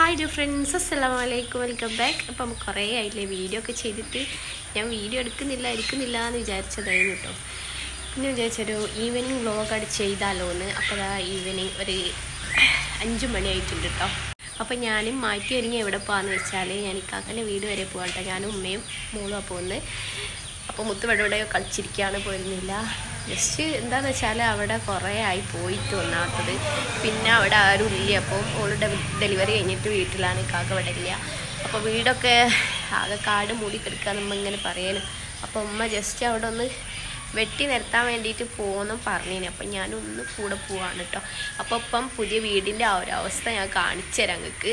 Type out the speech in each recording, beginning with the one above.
hi do friends അസ്സലാമു അലൈക്കും welcome back അപ്പം നമുക്ക് കുറേ ആയില്ലേ വീഡിയോ ഒക്കെ ചെയ്തിട്ട് ഞാൻ വീഡിയോ എടുക്കുന്നില്ല എടുക്കുന്നില്ല എന്ന് വിചാരിച്ചതായിരുന്നു കേട്ടോ പിന്നെ വിചാരിച്ചൊരു ഈവനിങ് വ്ളോഗ് അടി ചെയ്താലോ എന്ന് അപ്പോൾ ആ ഈവനിങ് ഒരു അഞ്ച് മണിയായിട്ടുണ്ട് കേട്ടോ അപ്പം ഞാനും മാറ്റി ഒരുങ്ങി എവിടെ പോകാമെന്ന് വെച്ചാൽ ഞാൻ ഇക്കാക്കൻ്റെ വീട് വരെ പോകാം കേട്ടോ ഞാനും ഉമ്മയും മോളും പോകുന്നത് അപ്പോൾ മുത്തുവിടെ ഇവിടെ കളിച്ചിരിക്കുകയാണ് പോയിരുന്നില്ല ജസ്റ്റ് എന്താണെന്ന് വെച്ചാൽ അവിടെ കുറേ ആയി പോയിട്ട് ഒന്നാത്തത് പിന്നെ അവിടെ ആരും ഇല്ല അപ്പം ഓളുടെ ഡെലിവറി കഴിഞ്ഞിട്ട് വീട്ടിലാണ് കാക്ക ഇവിടെ ഇല്ല അപ്പോൾ വീടൊക്കെ ആകെ കാട് മൂടി കിടക്കുക നമ്മൾ ഇങ്ങനെ പറയാനും അപ്പോൾ ഉമ്മ ജസ്റ്റ് അവിടെ ഒന്ന് വെട്ടി നിരത്താൻ വേണ്ടിയിട്ട് പോകുമെന്നും പറഞ്ഞിന് അപ്പം ഞാനൊന്ന് കൂടെ പോവാണ് കേട്ടോ അപ്പോൾ ഇപ്പം പുതിയ വീടിൻ്റെ ആ ഒരു അവസ്ഥ ഞാൻ കാണിച്ചു തരാം നിങ്ങൾക്ക്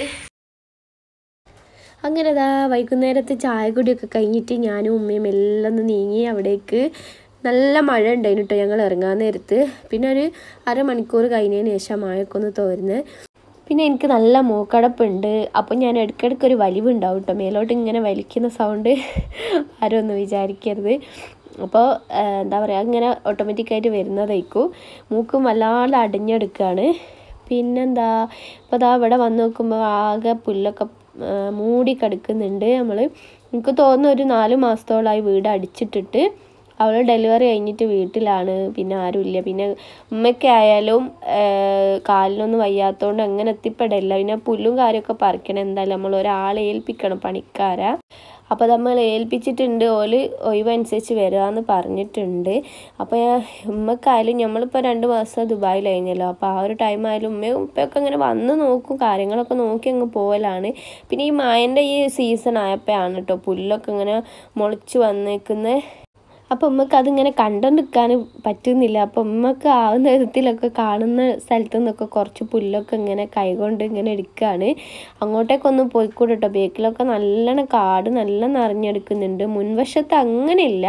അങ്ങനെ ദാ വൈകുന്നേരത്തെ ചായ കുടിയൊക്കെ കഴിഞ്ഞിട്ട് ഞാനും ഉമ്മയും എല്ലാം ഒന്ന് നീങ്ങി അവിടേക്ക് നല്ല മഴ ഉണ്ടായിരുന്നു കേട്ടോ ഞങ്ങൾ ഇറങ്ങാൻ നേരത്ത് പിന്നെ ഒരു അരമണിക്കൂർ കഴിഞ്ഞതിന് ശേഷം മഴയൊക്കെ ഒന്ന് തോരുന്നത് പിന്നെ എനിക്ക് നല്ല മൂക്കടപ്പുണ്ട് അപ്പം ഞാൻ ഇടയ്ക്കിടയ്ക്ക് ഒരു വലിവുണ്ടാവും കേട്ടോ മേലോട്ട് ഇങ്ങനെ വലിക്കുന്ന സൗണ്ട് ആരും ഒന്നും വിചാരിക്കരുത് അപ്പോൾ എന്താ പറയുക ഇങ്ങനെ ഓട്ടോമാറ്റിക്കായിട്ട് വരുന്നതായിരിക്കും മൂക്കും വല്ലാതെ അടഞ്ഞെടുക്കുകയാണ് പിന്നെന്താ ഇപ്പോൾ ദാ ഇവിടെ വന്ന് നോക്കുമ്പോൾ ആകെ പുല്ലൊക്കെ മൂടി കിടക്കുന്നുണ്ട് നമ്മൾ എനിക്ക് തോന്നുന്നു ഒരു നാല് മാസത്തോളമായി വീട് അടിച്ചിട്ടിട്ട് അവൾ ഡെലിവറി കഴിഞ്ഞിട്ട് വീട്ടിലാണ് പിന്നെ ആരുമില്ല പിന്നെ ഉമ്മയ്ക്ക് ആയാലും കാലിനൊന്നും വയ്യാത്തതുകൊണ്ട് അങ്ങനെ എത്തിപ്പെടില്ല പിന്നെ പുല്ലും കാര്യമൊക്കെ പറിക്കണം എന്തായാലും നമ്മൾ ഒരാളെ ഏൽപ്പിക്കണം പണിക്കാരാ അപ്പോൾ നമ്മൾ ഏൽപ്പിച്ചിട്ടുണ്ട് ഓല് ഒഴിവനുസരിച്ച് വരികയെന്ന് പറഞ്ഞിട്ടുണ്ട് അപ്പോൾ ഉമ്മക്കായാലും നമ്മളിപ്പോൾ രണ്ട് മാസം ദുബായിൽ കഴിഞ്ഞല്ലോ അപ്പോൾ ആ ഒരു ടൈം ആയാലും ഉമ്മയും ഉപ്പയൊക്കെ ഇങ്ങനെ വന്ന് നോക്കും കാര്യങ്ങളൊക്കെ നോക്കി അങ്ങ് പോകലാണ് പിന്നെ ഈ മായൻ്റെ ഈ സീസൺ ആയപ്പോഴാണ് കേട്ടോ പുല്ലൊക്കെ ഇങ്ങനെ മുളച്ച് വന്നേക്കുന്നത് അപ്പോൾ ഉമ്മക്ക് അതിങ്ങനെ കണ്ടുകൊണ്ടിരിക്കാൻ പറ്റുന്നില്ല അപ്പോൾ ഉമ്മക്ക് ആവുന്ന വിധത്തിലൊക്കെ കാണുന്ന സ്ഥലത്തു നിന്നൊക്കെ കുറച്ച് പുല്ലൊക്കെ ഇങ്ങനെ കൈകൊണ്ട് ഇങ്ങനെ എടുക്കുകയാണ് അങ്ങോട്ടേക്കൊന്ന് പോയിക്കൂടെ കേട്ടോ ബേക്കിലൊക്കെ നല്ലോണം കാട് നല്ല നിറഞ്ഞെടുക്കുന്നുണ്ട് മുൻവശത്ത് അങ്ങനെയില്ല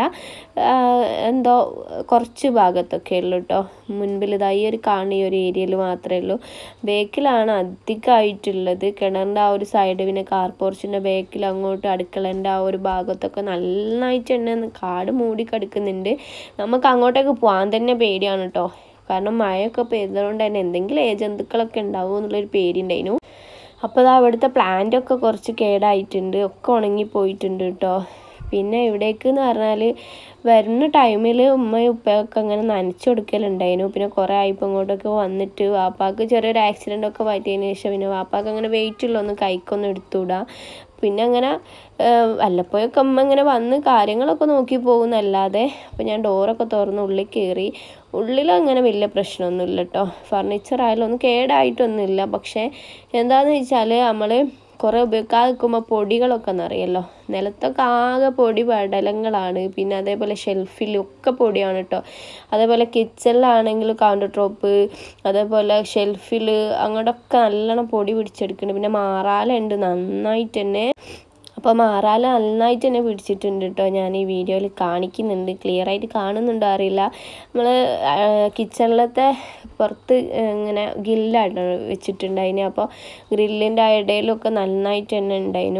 എന്തോ കുറച്ച് ഭാഗത്തൊക്കെ ഉള്ളൂ കേട്ടോ മുൻപിൽ ഇതാ ഈ ഒരു കാണുന്ന ഈ ഒരു ഏരിയയിൽ മാത്രമേ ഉള്ളൂ ബേക്കിലാണ് അധികമായിട്ടുള്ളത് കിണറിൻ്റെ ആ ഒരു സൈഡ് പിന്നെ കാർ പോർച്ചിൻ്റെ ബേക്കിൽ അങ്ങോട്ട് അടുക്കളേൻ്റെ ആ ഒരു ഭാഗത്തൊക്കെ നന്നായിട്ട് തന്നെ കാട് മൂടി കിടക്കുന്നുണ്ട് നമുക്ക് അങ്ങോട്ടേക്ക് പോകാൻ തന്നെ പേടിയാണ് കേട്ടോ കാരണം മഴയൊക്കെ പെയ്തതുകൊണ്ട് തന്നെ എന്തെങ്കിലും ഏജന്തുക്കളൊക്കെ ഉണ്ടാവും എന്നുള്ളൊരു പേടിയുണ്ടായിരുന്നു അപ്പോൾ അത് അവിടുത്തെ പ്ലാന്റൊക്കെ കുറച്ച് കേടായിട്ടുണ്ട് ഒക്കെ ഉണങ്ങി പോയിട്ടുണ്ട് കേട്ടോ പിന്നെ ഇവിടേക്ക് എന്ന് പറഞ്ഞാൽ വരുന്ന ടൈമിൽ ഉമ്മയും ഉപ്പയൊക്കെ അങ്ങനെ നനച്ചു കൊടുക്കലുണ്ടായിരുന്നു പിന്നെ കുറേ ആയിപ്പോൾ ഇങ്ങോട്ടൊക്കെ വന്നിട്ട് വാപ്പാക്ക് ചെറിയൊരു ആക്സിഡൻ്റ് ഒക്കെ പറ്റിയതിന് ശേഷം പിന്നെ വാപ്പാക്ക് അങ്ങനെ വെയിറ്റ് ഉള്ളൊന്നും കൈക്കൊന്നും എടുത്തുകൂടാ പിന്നെ അങ്ങനെ വല്ലപ്പോഴൊക്കെ അമ്മ ഇങ്ങനെ വന്ന് കാര്യങ്ങളൊക്കെ നോക്കി പോകുന്നല്ലാതെ അപ്പോൾ ഞാൻ ഡോറൊക്കെ തുറന്ന് ഉള്ളിൽ കയറി ഉള്ളിൽ അങ്ങനെ വലിയ പ്രശ്നമൊന്നുമില്ല കേട്ടോ ഫർണിച്ചർ ആയാലും ഒന്നും കേടായിട്ടൊന്നുമില്ല പക്ഷേ എന്താണെന്ന് വെച്ചാൽ നമ്മൾ കുറേ ഉപയോഗിക്കാതെ നിൽക്കുമ്പോൾ പൊടികളൊക്കെ നിറയല്ലോ നിലത്തൊക്കെ ആകെ പൊടി പടലങ്ങളാണ് പിന്നെ അതേപോലെ ഷെൽഫിലൊക്കെ പൊടിയാണ് കേട്ടോ അതേപോലെ കിച്ചണിലാണെങ്കിൽ കൗണ്ടർ ടോപ്പ് അതേപോലെ ഷെൽഫിൽ അങ്ങോട്ടൊക്കെ നല്ലോണം പൊടി പിടിച്ചെടുക്കുന്നുണ്ട് പിന്നെ മാറാലുണ്ട് നന്നായിട്ട് തന്നെ അപ്പോൾ മാറാല നന്നായിട്ട് തന്നെ പിടിച്ചിട്ടുണ്ട് കേട്ടോ ഞാൻ ഈ വീഡിയോയിൽ കാണിക്കുന്നുണ്ട് ക്ലിയർ ആയിട്ട് കാണുന്നുണ്ടോ അറിയില്ല നമ്മൾ കിച്ചണിലത്തെ പുറത്ത് ഇങ്ങനെ ഗില്ലാണ് വെച്ചിട്ടുണ്ടായിന് അപ്പോൾ ഗ്രില്ലിൻ്റെ ഇടയിലൊക്കെ നന്നായിട്ട് തന്നെ ഉണ്ടായിരുന്നു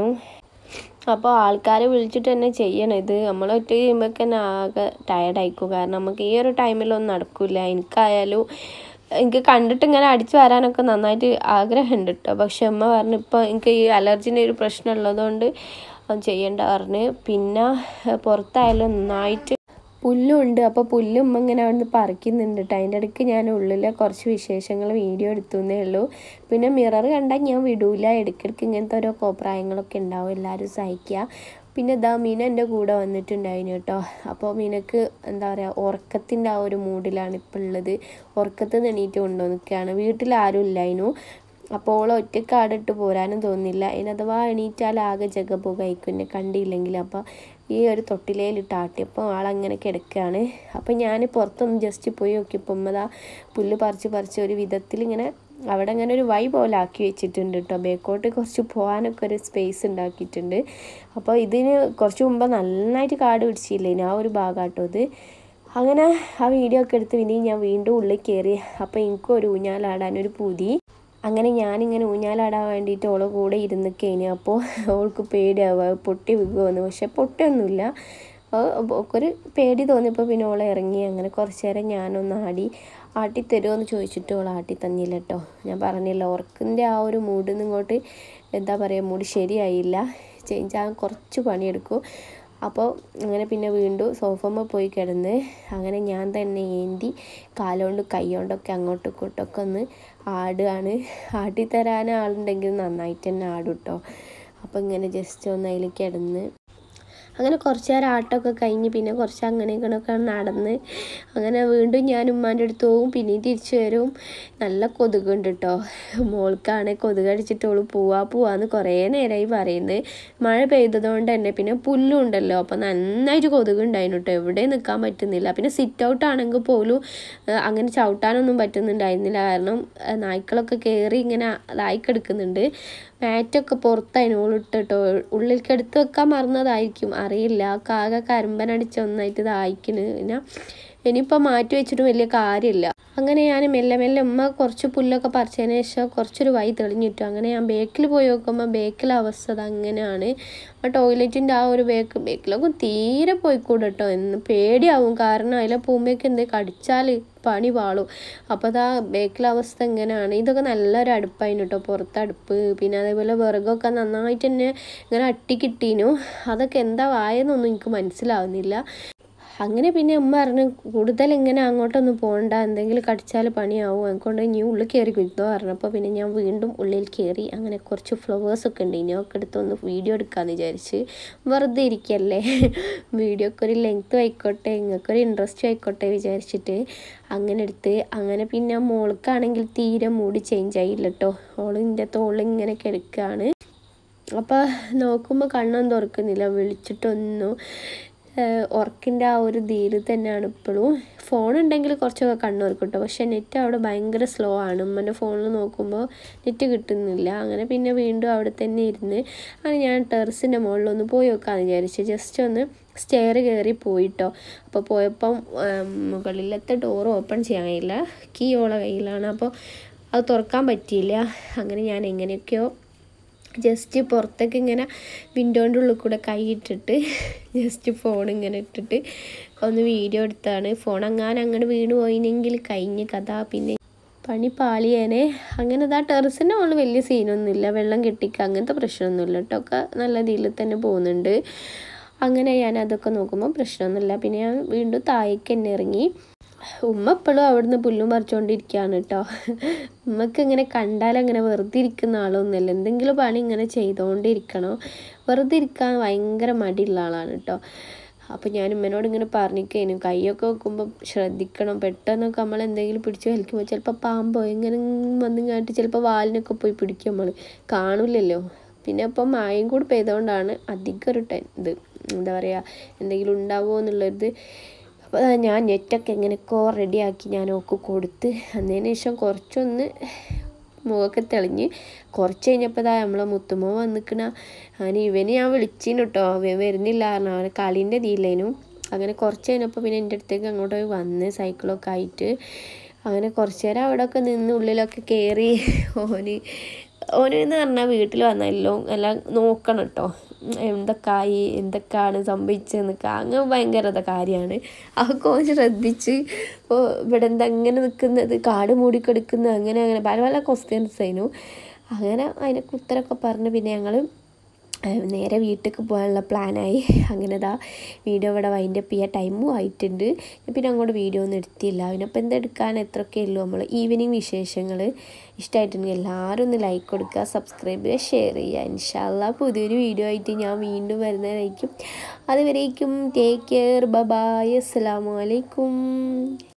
അപ്പോൾ ആൾക്കാരെ വിളിച്ചിട്ട് തന്നെ ചെയ്യണം ഇത് നമ്മൾ ഒറ്റ ചെയ്യുമ്പോൾ തന്നെ ആകെ ടയർഡായിക്കും കാരണം നമുക്ക് ഈ ഒരു ടൈമിലൊന്നും നടക്കില്ല എനിക്കായാലും എനിക്ക് കണ്ടിട്ട് ഇങ്ങനെ അടിച്ചു വരാനൊക്കെ നന്നായിട്ട് ആഗ്രഹമുണ്ട് കേട്ടോ പക്ഷെ അമ്മ പറഞ്ഞു ഇപ്പോൾ എനിക്ക് ഈ അലർജിൻ്റെ ഒരു പ്രശ്നം ഉള്ളതുകൊണ്ട് ചെയ്യേണ്ട പറഞ്ഞ് പിന്നെ പുറത്തായാലും നന്നായിട്ട് പുല്ലുണ്ട് അപ്പോൾ പുല്ലും ഉമ്മ ഇങ്ങനെ അവിടുന്ന് പറിക്കുന്നുണ്ട് കേട്ടോ അതിൻ്റെ ഇടയ്ക്ക് ഞാൻ ഉള്ളിലെ കുറച്ച് വിശേഷങ്ങൾ വീഡിയോ എടുത്തുന്നേ ഉള്ളൂ പിന്നെ മിറർ കണ്ടാൽ ഞാൻ വിടൂല ഇടയ്ക്കിടയ്ക്ക് ഇങ്ങനത്തെ ഓരോ കോപ്രായങ്ങളൊക്കെ ഉണ്ടാവും എല്ലാവരും സഹിക്കുക പിന്നെ ഇതാ മീന എൻ്റെ കൂടെ വന്നിട്ടുണ്ടായിരുന്നു കേട്ടോ അപ്പോൾ മീനക്ക് എന്താ പറയുക ഉറക്കത്തിൻ്റെ ആ ഒരു മൂഡിലാണ് ഇപ്പോൾ ഉള്ളത് ഉറക്കത്തിൽ നിന്ന് എണീറ്റ് കൊണ്ടുവന്നിക്കുകയാണ് വീട്ടിൽ ആരും ഇല്ലായിരുന്നു അപ്പോൾ ഓൾ ഒറ്റയ്ക്ക് ആടിട്ട് പോരാനും തോന്നില്ല ഇനി അഥവാ എണീറ്റാൽ ആകെ ജഗബുകായിക്കും എന്നെ കണ്ടില്ലെങ്കിൽ അപ്പോൾ ഈ ഒരു തൊട്ടിലേലിട്ട് ആട്ടിയപ്പോൾ ആളങ്ങനെ കിടക്കുകയാണ് അപ്പോൾ ഞാൻ പുറത്തൊന്ന് ജസ്റ്റ് പോയി നോക്കിയപ്പോൾ ഉമ്മതാ പുല്ല് പറിച്ച് പറിച്ച് ഒരു വിധത്തിൽ ഇങ്ങനെ അവിടെ അങ്ങനെ ഒരു വൈ പോലെ ആക്കി വെച്ചിട്ടുണ്ട് കേട്ടോ ബേക്കോട്ട് കുറച്ച് പോകാനൊക്കെ ഒരു സ്പേസ് ഉണ്ടാക്കിയിട്ടുണ്ട് അപ്പോൾ ഇതിന് കുറച്ച് മുമ്പ് നന്നായിട്ട് കാട് പിടിച്ചില്ലേ ആ ഒരു ഭാഗമാട്ടോ ഇത് അങ്ങനെ ആ വീഡിയോ ഒക്കെ എടുത്ത് പിന്നെ ഞാൻ വീണ്ടും ഉള്ളിൽ കയറി അപ്പോൾ എനിക്കും ഒരു ഊഞ്ഞാലാടാനൊരു പൂതി അങ്ങനെ ഞാനിങ്ങനെ ഊഞ്ഞാലാടാൻ വേണ്ടിയിട്ട് ഓളെ കൂടെ ഇരുന്ന് കഴിഞ്ഞു അപ്പോൾ ഓൾക്ക് പേടിയാവുക പൊട്ടി വിൽക്കുമെന്ന് പക്ഷെ പൊട്ടിയൊന്നുമില്ല ഒരു പേടി തോന്നിയപ്പോൾ പിന്നെ ഓളെ ഇറങ്ങി അങ്ങനെ കുറച്ച് നേരം ഞാനൊന്ന് ആടി ആട്ടി തരുമോ എന്ന് ചോദിച്ചിട്ട് അവൾ ആട്ടി തന്നില്ല കേട്ടോ ഞാൻ പറഞ്ഞില്ല ഉറക്കിൻ്റെ ആ ഒരു മൂഡിൽ ഇങ്ങോട്ട് എന്താ പറയുക മൂഡ് ശരിയായില്ല ചേഞ്ച് ആകാൻ കുറച്ച് പണിയെടുക്കും അപ്പോൾ അങ്ങനെ പിന്നെ വീണ്ടും സോഫമ്മ പോയി കിടന്ന് അങ്ങനെ ഞാൻ തന്നെ ഏന്തി കാലുകൊണ്ട് കൈകൊണ്ടൊക്കെ അങ്ങോട്ടും ഇങ്ങോട്ടൊക്കെ ഒന്ന് ആടുകയാണ് ആട്ടിത്തരാൻ ആളുണ്ടെങ്കിൽ നന്നായിട്ട് തന്നെ ആടും കേട്ടോ അപ്പോൾ ഇങ്ങനെ ജസ്റ്റ് ഒന്ന് അതിൽ കിടന്ന് അങ്ങനെ കുറച്ച് നേരം ആട്ടമൊക്കെ കഴിഞ്ഞ് പിന്നെ കുറച്ച് അങ്ങനെ ഇങ്ങനെയൊക്കെ നടന്ന് അങ്ങനെ വീണ്ടും ഞാൻ ഉമ്മാൻ്റെ അടുത്ത് പോകും പിന്നെയും തിരിച്ചു വരും നല്ല കൊതുകുണ്ട് കേട്ടോ മോൾക്കാണ് കൊതുക് അടിച്ചിട്ട് ഓള് പോവാ പോവാന്ന് കുറേ നേരമായി പറയുന്നത് മഴ പെയ്തതുകൊണ്ട് തന്നെ പിന്നെ പുല്ലും ഉണ്ടല്ലോ അപ്പോൾ നന്നായിട്ട് കൊതുക് ഉണ്ടായിരുന്നു കേട്ടോ എവിടെയും നിൽക്കാൻ പറ്റുന്നില്ല പിന്നെ സിറ്റ് ഔട്ട് ആണെങ്കിൽ പോലും ആ, അങ്ങനെ ചവിട്ടാനൊന്നും പറ്റുന്നുണ്ടായിരുന്നില്ല കാരണം ആ, നായ്ക്കളൊക്കെ കയറി ഇങ്ങനെ ഇതായി കിടക്കുന്നുണ്ട് മാറ്റൊക്കെ പുറത്തായിരുന്നു ഓളിട്ടിട്ടോ ഉള്ളിലേക്ക് എടുത്ത് വെക്കാൻ മറന്നതായിരിക്കും അറിയില്ല കാക കരിമ്പനടിച്ച് ഒന്നായിട്ട് ഇതായിക്കണ് പിന്നെ ഇനിയിപ്പോൾ മാറ്റി വെച്ചിട്ട് വലിയ കാര്യമില്ല അങ്ങനെ ഞാൻ മെല്ലെ മെല്ലെ ഉമ്മ കുറച്ച് പുല്ലൊക്കെ പറിച്ചതിന് ശേഷം കുറച്ചൊരു വൈ തെളിഞ്ഞിട്ടു അങ്ങനെ ഞാൻ ബേക്കിൽ പോയി നോക്കുമ്പോൾ ബേക്കിലെ അവസ്ഥ അത് അങ്ങനെയാണ് ആ ടോയ്ലറ്റിൻ്റെ ആ ഒരു ബേക്ക് ബേക്കിലൊക്കെ തീരെ പോയിക്കൂടെ കേട്ടോ എന്ന് പേടിയാവും കാരണം അതിലെ പൂമ്പേക്ക് എന്ത് കടിച്ചാൽ പണി പാളും അപ്പോൾ അതാ ബേക്കിലെ അവസ്ഥ എങ്ങനെയാണ് ഇതൊക്കെ നല്ലൊരു അടുപ്പായിരുന്നു കേട്ടോ പുറത്ത് അടുപ്പ് പിന്നെ അതേപോലെ വിറകൊക്കെ നന്നായിട്ട് തന്നെ ഇങ്ങനെ അട്ടിക്കിട്ടീനു അതൊക്കെ എന്താ വായെന്നൊന്നും എനിക്ക് മനസ്സിലാവുന്നില്ല അങ്ങനെ പിന്നെ ഉമ്മ പറഞ്ഞു കൂടുതൽ ഇങ്ങനെ അങ്ങോട്ടൊന്നും പോകണ്ട എന്തെങ്കിലും കടിച്ചാൽ പണിയാവും അതുകൊണ്ട് ഇനി ഉള്ളിൽ കയറി കുത്തോ പറഞ്ഞപ്പോൾ പിന്നെ ഞാൻ വീണ്ടും ഉള്ളിൽ കയറി അങ്ങനെ കുറച്ച് ഫ്ലവേഴ്സൊക്കെ ഉണ്ട് ഇനി ഒക്കെ എടുത്തൊന്ന് വീഡിയോ എടുക്കാമെന്ന് വിചാരിച്ച് വെറുതെ ഇരിക്കല്ലേ വീഡിയോക്ക് ഒരു ലെങ്ത് ആയിക്കോട്ടെ നിങ്ങൾക്കൊരു ഇൻട്രസ്റ്റ് ആയിക്കോട്ടെ വിചാരിച്ചിട്ട് അങ്ങനെ എടുത്ത് അങ്ങനെ പിന്നെ മോൾക്കാണെങ്കിൽ തീരെ മൂടി ചേഞ്ച് ആയില്ല കേട്ടോ ഓളിൻ്റെ തോളിൽ ഇങ്ങനെ കിടക്കുകയാണ് അപ്പോൾ നോക്കുമ്പോൾ കണ്ണൊന്നും തുറക്കുന്നില്ല വിളിച്ചിട്ടൊന്നും ഉറക്കിൻ്റെ ആ ഒരു ധീര തന്നെയാണ് ഇപ്പോഴും ഫോൺ ഉണ്ടെങ്കിൽ കുറച്ചൊക്കെ കണ്ണുറക്കും കേട്ടോ പക്ഷേ നെറ്റ് അവിടെ ഭയങ്കര സ്ലോ ആണ് ഉമ്മൻ്റെ ഫോണിൽ നോക്കുമ്പോൾ നെറ്റ് കിട്ടുന്നില്ല അങ്ങനെ പിന്നെ വീണ്ടും അവിടെ തന്നെ ഇരുന്ന് അങ്ങനെ ഞാൻ ടെറസിൻ്റെ മുകളിലൊന്ന് പോയി നോക്കാമെന്ന് വിചാരിച്ചു ജസ്റ്റ് ഒന്ന് സ്റ്റെയർ കയറി പോയിട്ടോ അപ്പോൾ പോയപ്പം ഉം, മുകളിലത്തെ ഡോർ ഓപ്പൺ ചെയ്യാനില്ല കീ ഓള കയ്യിലാണ് അപ്പോൾ അത് തുറക്കാൻ പറ്റിയില്ല അങ്ങനെ ഞാൻ എങ്ങനെയൊക്കെയോ ജസ്റ്റ് പുറത്തേക്ക് ഇങ്ങനെ വിൻഡോൻ്റെ ഉള്ളിൽ കൂടെ കൈ ഇട്ടിട്ട് ജസ്റ്റ് ഫോൺ ഇങ്ങനെ ഇട്ടിട്ട് ഒന്ന് വീഡിയോ എടുത്താണ് ഫോൺ അങ്ങനെ അങ്ങോട്ട് വീണ് പോയിനെങ്കിൽ കഴിഞ്ഞ കഥ പിന്നെ പണി പാളിയേനെ അങ്ങനെ ഇതാ ടെറസിൻ്റെ മുകളിൽ വലിയ സീനൊന്നുമില്ല വെള്ളം കെട്ടിക്കുക അങ്ങനത്തെ പ്രശ്നമൊന്നുമില്ല കേട്ടോ ഒക്കെ നല്ല രീതിയിൽ തന്നെ പോകുന്നുണ്ട് അങ്ങനെ ഞാൻ അതൊക്കെ നോക്കുമ്പോൾ പ്രശ്നമൊന്നുമില്ല പിന്നെ ഞാൻ വീണ്ടും താഴേക്ക് തന്നെ ഇറങ്ങി ഉമ്മ എപ്പോഴും അവിടുന്ന് പുല്ലും പറിച്ചുകൊണ്ടിരിക്കുകയാണ് കേട്ടോ ഉമ്മക്ക് ഇങ്ങനെ കണ്ടാൽ അങ്ങനെ വെറുതെ ഇരിക്കുന്ന ആളൊന്നുമല്ല എന്തെങ്കിലും പണി ഇങ്ങനെ ചെയ്തുകൊണ്ടിരിക്കണം വെറുതെ ഇരിക്കാൻ ഭയങ്കര മടിയുള്ള ആളാണ് കേട്ടോ അപ്പോൾ ഞാൻ ഉമ്മനോട് ഇങ്ങനെ പറഞ്ഞിരിക്കേനു കൈയൊക്കെ വെക്കുമ്പോൾ ശ്രദ്ധിക്കണം പെട്ടെന്നൊക്കെ നമ്മൾ എന്തെങ്കിലും പിടിച്ച് വലിക്കുമ്പോൾ ചിലപ്പോൾ പാമ്പോ എങ്ങനെ വന്നും കാട്ടി ചിലപ്പോൾ വാലിനൊക്കെ പോയി പിടിക്കും നമ്മൾ കാണില്ലല്ലോ പിന്നെ ഇപ്പം മായം കൂടി പെയ്തുകൊണ്ടാണ് അധികം ഒരു ടെൻ ഇത് എന്താ പറയുക എന്തെങ്കിലും ഉണ്ടാവുമോ എന്നുള്ളത് അപ്പോൾ ദാ ഞാൻ നെറ്റൊക്കെ എങ്ങനെയൊക്കെയോ റെഡിയാക്കി ഞാൻ ഓക്ക് കൊടുത്ത് അതിന് ശേഷം കുറച്ചൊന്ന് മുഖമൊക്കെ തെളിഞ്ഞ് കുറച്ച് കഴിഞ്ഞപ്പോൾ ഇതാ നമ്മളെ മുത്തുമോ വന്നിക്കണ അങ്ങനെ ഇവന് ഞാൻ വിളിച്ചിന് കേട്ടോ അവൻ വരുന്നില്ല കാരണം അവനെ കളീൻ്റെ ഇതില്ലേനു അങ്ങനെ കുറച്ച് കഴിഞ്ഞപ്പോൾ പിന്നെ എൻ്റെ അടുത്തേക്ക് അങ്ങോട്ട് വന്ന് സൈക്കിളൊക്കെ ആയിട്ട് അങ്ങനെ കുറച്ച് നേരം അവിടെയൊക്കെ നിന്ന് ഉള്ളിലൊക്കെ കയറി ഓന് ഓന് എന്ന് പറഞ്ഞാൽ വീട്ടിൽ വന്നല്ലോ എല്ലാം നോക്കണം കേട്ടോ എന്തൊക്കെയായി എന്തൊക്കെയാണ് സംഭവിച്ചതെന്നൊക്കെ അങ്ങ് ഭയങ്കര കാര്യമാണ് അതൊക്കെ ഓൻ ശ്രദ്ധിച്ച് ഓ ഇവിടെ എന്താ അങ്ങനെ നിൽക്കുന്നത് കാട് മൂടിക്കെടുക്കുന്നത് അങ്ങനെ അങ്ങനെ പല പല ക്വസ്റ്റ്യൻസ് ആയിരുന്നു അങ്ങനെ അതിനൊക്കെ ഉത്തരമൊക്കെ പറഞ്ഞ് പിന്നെ ഞങ്ങൾ നേരെ വീട്ടിലേക്ക് പോകാനുള്ള പ്ലാനായി അങ്ങനെ ഇതാ വീഡിയോ ഇവിടെ വൈൻഡപ്പ് ചെയ്യാൻ ടൈമും ആയിട്ടുണ്ട് ഞാൻ പിന്നെ അങ്ങോട്ട് വീഡിയോ ഒന്നും എടുത്തില്ല അതിനപ്പോൾ എന്താ എടുക്കാൻ എത്രയൊക്കെ ഉള്ളൂ നമ്മൾ ഈവനിങ് വിശേഷങ്ങൾ ഇഷ്ടമായിട്ടുണ്ടെങ്കിൽ എല്ലാവരും ഒന്ന് ലൈക്ക് കൊടുക്കുക സബ്സ്ക്രൈബ് ചെയ്യുക ഷെയർ ചെയ്യുക ഇൻഷാല്ല പുതിയൊരു വീഡിയോ ആയിട്ട് ഞാൻ വീണ്ടും വരുന്നതായിരിക്കും അതുവരേക്കും ടേക്ക് കെയർ ബബായ് അസ്സാം വലൈക്കും